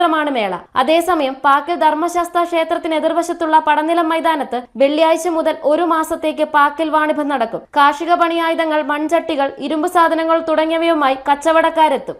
മാണ് മേള അതേസമയം പാക്കിൽ ധർമ്മശാസ്ത്ര ക്ഷേത്രത്തിന് എതിർവശത്തുള്ള പടനിലം മൈതാനത്ത് വെള്ളിയാഴ്ച മുതൽ ഒരു മാസത്തേക്ക് പാക്കിൽ വാണിഭം നടക്കും കാർഷിക പണിയായുധങ്ങൾ മൺചട്ടികൾ ഇരുമ്പ് സാധനങ്ങൾ തുടങ്ങിയവയുമായി കച്ചവടക്കാരെത്തും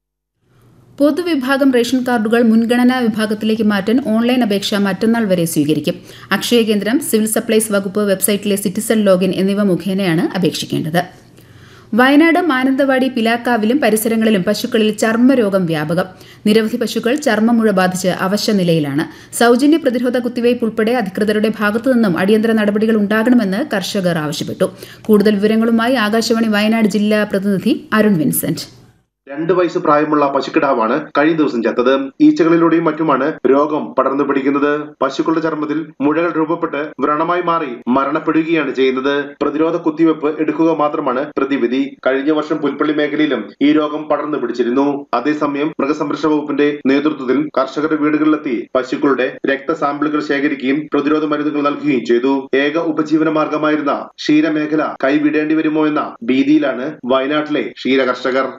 പൊതുവിഭാഗം റേഷൻ കാർഡുകൾ മുൻഗണനാ വിഭാഗത്തിലേക്ക് മാറ്റാൻ ഓൺലൈൻ അപേക്ഷ മറ്റന്നാൾ വരെ സ്വീകരിക്കും അക്ഷയ കേന്ദ്രം സിവിൽ സപ്ലൈസ് വകുപ്പ് വെബ്സൈറ്റിലെ സിറ്റിസൺ ലോഗിൻ എന്നിവ മുഖേനയാണ് അപേക്ഷിക്കേണ്ടത് വയനാട് മാനന്തവാടി പിലാക്കാവിലും പരിസരങ്ങളിലും പശുക്കളിൽ ചർമ്മരോഗം വ്യാപകം നിരവധി പശുക്കൾ ചർമ്മമുഴ ബാധിച്ച് അവശ നിലയിലാണ് സൗജന്യ പ്രതിരോധ കുത്തിവയ്പ് ഉൾപ്പെടെ അധികൃതരുടെ ഭാഗത്തുനിന്നും അടിയന്തര നടപടികൾ ഉണ്ടാകണമെന്ന് കർഷകർ ആവശ്യപ്പെട്ടു കൂടുതൽ വിവരങ്ങളുമായി ആകാശവാണി വയനാട് ജില്ലാ പ്രതിനിധി അരുൺ വിൻസെന്റ് രണ്ട് വയസ്സ് പ്രായമുള്ള പശുക്കിടാവാണ് കഴിഞ്ഞ ദിവസം ചത്തത് ഈച്ചകളിലൂടെയും മറ്റുമാണ് രോഗം പടർന്നു പിടിക്കുന്നത് പശുക്കളുടെ ചർമ്മത്തിൽ മുഴകൾ രൂപപ്പെട്ട് വ്രണമായി മാറി മരണപ്പെടുകയാണ് ചെയ്യുന്നത് പ്രതിരോധ കുത്തിവെപ്പ് എടുക്കുക മാത്രമാണ് പ്രതിവിധി കഴിഞ്ഞ വർഷം പുൽപ്പള്ളി മേഖലയിലും ഈ രോഗം പടർന്നു പിടിച്ചിരുന്നു അതേസമയം മൃഗസംരക്ഷണ വകുപ്പിന്റെ നേതൃത്വത്തിൽ കർഷകരുടെ വീടുകളിലെത്തി പശുക്കളുടെ രക്തസാമ്പിളുകൾ ശേഖരിക്കുകയും പ്രതിരോധ മരുന്നുകൾ നൽകുകയും ചെയ്തു ഏക ഉപജീവന മാർഗമായിരുന്ന ക്ഷീരമേഖല കൈവിടേണ്ടി വരുമോ എന്ന ഭീതിയിലാണ് വയനാട്ടിലെ ക്ഷീര കർഷകർ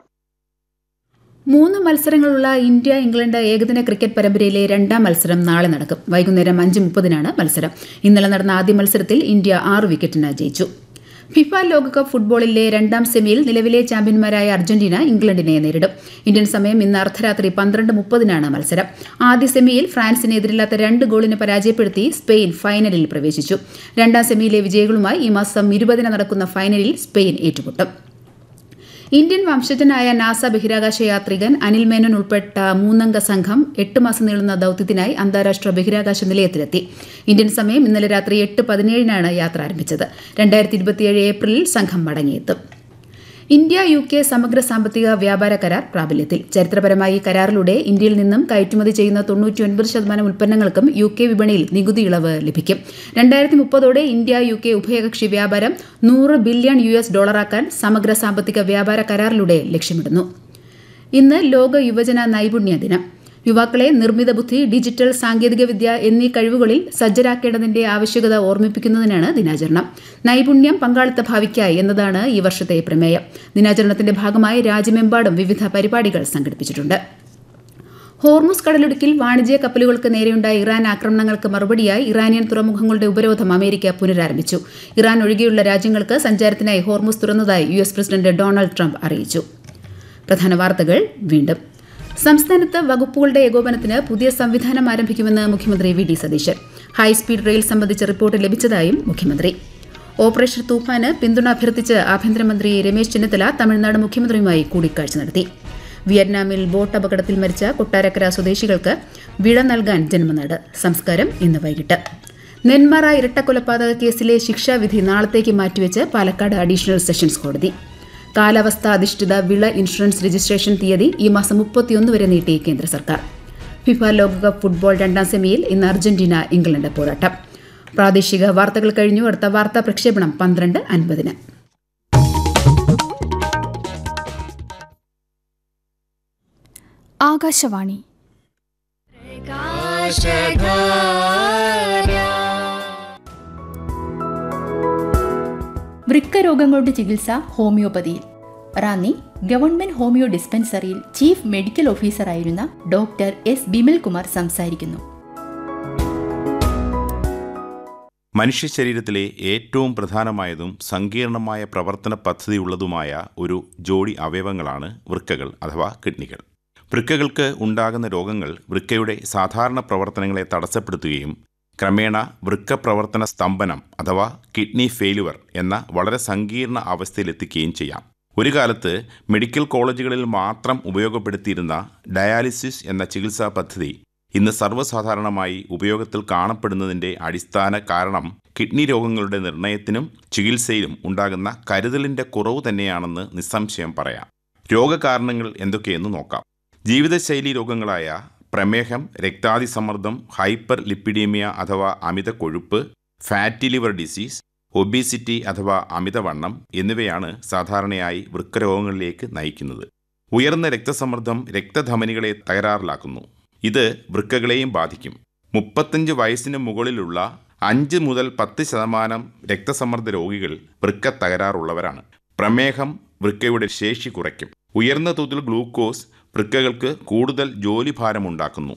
മൂന്ന് മത്സരങ്ങളുള്ള ഇന്ത്യ ഇംഗ്ലണ്ട് ഏകദിന ക്രിക്കറ്റ് പരമ്പരയിലെ രണ്ടാം മത്സരം നാളെ നടക്കും വൈകുന്നേരം അഞ്ച് മുപ്പതിനാണ് മത്സരം ഇന്നലെ നടന്ന ആദ്യ മത്സരത്തിൽ ഇന്ത്യ ആറ് വിക്കറ്റിന് ജയിച്ചു ഫിഫ ലോകകപ്പ് ഫുട്ബോളിലെ രണ്ടാം സെമിയിൽ നിലവിലെ ചാമ്പ്യന്മാരായ അർജന്റീന ഇംഗ്ലണ്ടിനെ നേരിടും ഇന്ത്യൻ സമയം ഇന്ന് അർദ്ധരാത്രി പന്ത്രണ്ട് മുപ്പതിനാണ് മത്സരം ആദ്യ സെമിയിൽ ഫ്രാൻസിനെ എതിരില്ലാത്ത രണ്ട് ഗോളിന് പരാജയപ്പെടുത്തി സ്പെയിൻ ഫൈനലിൽ പ്രവേശിച്ചു രണ്ടാം സെമിയിലെ വിജയികളുമായി ഈ മാസം ഇരുപതിന് നടക്കുന്ന ഫൈനലിൽ സ്പെയിൻ ഏറ്റുമുട്ടും ഇന്ത്യൻ വംശജനായ നാസ ബഹിരാകാശ യാത്രികൻ അനിൽ മേനോൻ ഉൾപ്പെട്ട മൂന്നംഗ സംഘം എട്ട് മാസം നീളുന്ന ദൌത്യത്തിനായി അന്താരാഷ്ട്ര ബഹിരാകാശ നിലയത്തിലെത്തി ഇന്ത്യൻ സമയം ഇന്നലെ രാത്രി എട്ട് പതിനേഴിനാണ് യാത്ര ആരംഭിച്ചത് രണ്ടായിരത്തി ഇരുപത്തിയേഴ് ഏപ്രിലിൽ സംഘം മടങ്ങിയെത്തും ഇന്ത്യ യു കെ സമഗ്ര സാമ്പത്തിക വ്യാപാര കരാർ പ്രാബല്യത്തിൽ ചരിത്രപരമായി ഈ കരാറിലൂടെ ഇന്ത്യയിൽ നിന്നും കയറ്റുമതി ചെയ്യുന്ന തൊണ്ണൂറ്റിയൊൻപത് ശതമാനം ഉൽപ്പന്നങ്ങൾക്കും യു കെ വിപണിയിൽ നികുതി ഇളവ് ലഭിക്കും രണ്ടായിരത്തി മുപ്പതോടെ ഇന്ത്യ യു കെ ഉഭയകക്ഷി വ്യാപാരം നൂറ് ബില്യൺ യു എസ് ഡോളറാക്കാൻ സമഗ്ര സാമ്പത്തിക വ്യാപാര കരാറിലൂടെ ലക്ഷ്യമിടുന്നു ഇന്ന് ലോക യുവജന നൈപുണ്യ ദിനം യുവാക്കളെ നിർമ്മിത ബുദ്ധി ഡിജിറ്റൽ സാങ്കേതികവിദ്യ എന്നീ കഴിവുകളിൽ സജ്ജരാക്കേണ്ടതിന്റെ ആവശ്യകത ഓർമ്മിപ്പിക്കുന്നതിനാണ് ദിനാചരണം നൈപുണ്യം പങ്കാളിത്ത ഭാവിക്കായി എന്നതാണ് ഈ വർഷത്തെ പ്രമേയം ദിനാചരണത്തിന്റെ ഭാഗമായി രാജ്യമെമ്പാടും വിവിധ പരിപാടികൾ സംഘടിപ്പിച്ചിട്ടുണ്ട് ഹോർമുസ് കടലിടുക്കിൽ വാണിജ്യ കപ്പലുകൾക്ക് നേരെയുണ്ടായ ഇറാൻ ആക്രമണങ്ങൾക്ക് മറുപടിയായി ഇറാനിയൻ തുറമുഖങ്ങളുടെ ഉപരോധം അമേരിക്ക പുനരാരംഭിച്ചു ഇറാൻ ഒഴികെയുള്ള രാജ്യങ്ങൾക്ക് സഞ്ചാരത്തിനായി ഹോർമുസ് തുറന്നതായി U S president Donald Trump അറിയിച്ചു പ്രധാന വാർത്തകൾ വീണ്ടും സംസ്ഥാനത്ത് വകുപ്പുകളുടെ ഏകോപനത്തിന് പുതിയ സംവിധാനം ആരംഭിക്കുമെന്ന് മുഖ്യമന്ത്രി V D Satheesan high speed rail സംബന്ധിച്ച റിപ്പോർട്ട് ലഭിച്ചതായും മുഖ്യമന്ത്രി ഓപ്പറേഷൻ തൂഫാന് പിന്തുണ അഭ്യർത്ഥിച്ച് ആഭ്യന്തരമന്ത്രി രമേശ് ചെന്നിത്തല തമിഴ്നാട് മുഖ്യമന്ത്രിയുമായി കൂടിക്കാഴ്ച നടത്തി വിയറ്റ്നാമിൽ ബോട്ട് അപകടത്തിൽ മരിച്ച കൊട്ടാരക്കര സ്വദേശികൾക്ക് വിഴ നൽകാൻ ജന്മനാട് സംസ്കാരം ഇന്ന് വൈകിട്ട് നെന്മാറ ഇരട്ടക്കൊലപാതക കേസിലെ ശിക്ഷാവിധി നാളത്തേക്ക് മാറ്റിവെച്ച് പാലക്കാട് അഡീഷണൽ സെഷൻസ് കോടതി കാലാവസ്ഥ അധിഷ്ഠിത വിള ഇൻഷുറൻസ് രജിസ്ട്രേഷൻ തീയതി ഈ മാസം മുപ്പത്തിയൊന്ന് വരെ നീട്ടി കേന്ദ്ര സർക്കാർ ഫിഫ ലോകകപ്പ് ഫുട്ബോൾ രണ്ടാം സെമിയിൽ ഇന്ന് അർജന്റീന ഇംഗ്ലണ്ട് പോരാട്ടം പ്രാദേശിക വാർത്തകൾ കഴിഞ്ഞു അടുത്ത വാർത്താ പ്രക്ഷേപണം പന്ത്രണ്ട് അൻപതിന് ആകാശവാണി വൃക്കരോഗങ്ങളുടെ ചികിത്സ ഹോമിയോപ്പതിയിൽ റാന്നി ഗവൺമെന്റ് ഹോമിയോ ഡിസ്പെൻസറിയിൽ ചീഫ് മെഡിക്കൽ ഓഫീസറായിരുന്ന ഡോക്ടർ എസ് ബിമൽ കുമാർ സംസാരിക്കുന്നു മനുഷ്യ ശരീരത്തിലെ ഏറ്റവും പ്രധാനമായതും സങ്കീർണമായ പ്രവർത്തന പദ്ധതിയുള്ളതുമായ ഒരു ജോഡി അവയവങ്ങളാണ് വൃക്കകൾ അഥവാ കിഡ്നികൾ വൃക്കകൾക്ക് ഉണ്ടാകുന്ന രോഗങ്ങൾ വൃക്കയുടെ സാധാരണ പ്രവർത്തനങ്ങളെ തടസ്സപ്പെടുത്തുകയും ക്രമേണ വൃക്ക പ്രവർത്തന സ്തംഭനം അഥവാ കിഡ്നി ഫെയിലുവർ എന്ന വളരെ സങ്കീർണ അവസ്ഥയിലെത്തിക്കുകയും ചെയ്യാം ഒരു കാലത്ത് മെഡിക്കൽ കോളേജുകളിൽ മാത്രം ഉപയോഗപ്പെടുത്തിയിരുന്ന ഡയാലിസിസ് എന്ന ചികിത്സാ പദ്ധതി ഇന്ന് സർവ്വസാധാരണമായി ഉപയോഗത്തിൽ കാണപ്പെടുന്നതിൻ്റെ അടിസ്ഥാന കാരണം കിഡ്നി രോഗങ്ങളുടെ നിർണയത്തിനും ചികിത്സയിലും ഉണ്ടാകുന്ന കരുതലിൻ്റെ കുറവ് തന്നെയാണെന്ന് നിസ്സംശയം പറയാം രോഗകാരണങ്ങൾ എന്തൊക്കെയെന്ന് നോക്കാം ജീവിതശൈലി രോഗങ്ങളായ പ്രമേഹം രക്താതിസമ്മർദ്ദം ഹൈപ്പർ ലിപ്പിഡീമിയ അഥവാ അമിത കൊഴുപ്പ് ഫാറ്റി ലിവർ ഡിസീസ് ഒബീസിറ്റി അഥവാ അമിതവണ്ണം എന്നിവയാണ് സാധാരണയായി വൃക്കരോഗങ്ങളിലേക്ക് നയിക്കുന്നത് ഉയർന്ന രക്തസമ്മർദ്ദം രക്തധമനികളെ തകരാറിലാക്കുന്നു ഇത് വൃക്കകളെയും ബാധിക്കും മുപ്പത്തഞ്ച് വയസ്സിന് മുകളിലുള്ള അഞ്ച് മുതൽ പത്ത് ശതമാനം രക്തസമ്മർദ്ദ രോഗികൾ വൃക്ക തകരാറുള്ളവരാണ് പ്രമേഹം വൃക്കയുടെ ശേഷി കുറയ്ക്കും ഉയർന്ന തോതിൽ ഗ്ലൂക്കോസ് വൃക്കകൾക്ക് കൂടുതൽ ജോലിഭാരമുണ്ടാക്കുന്നു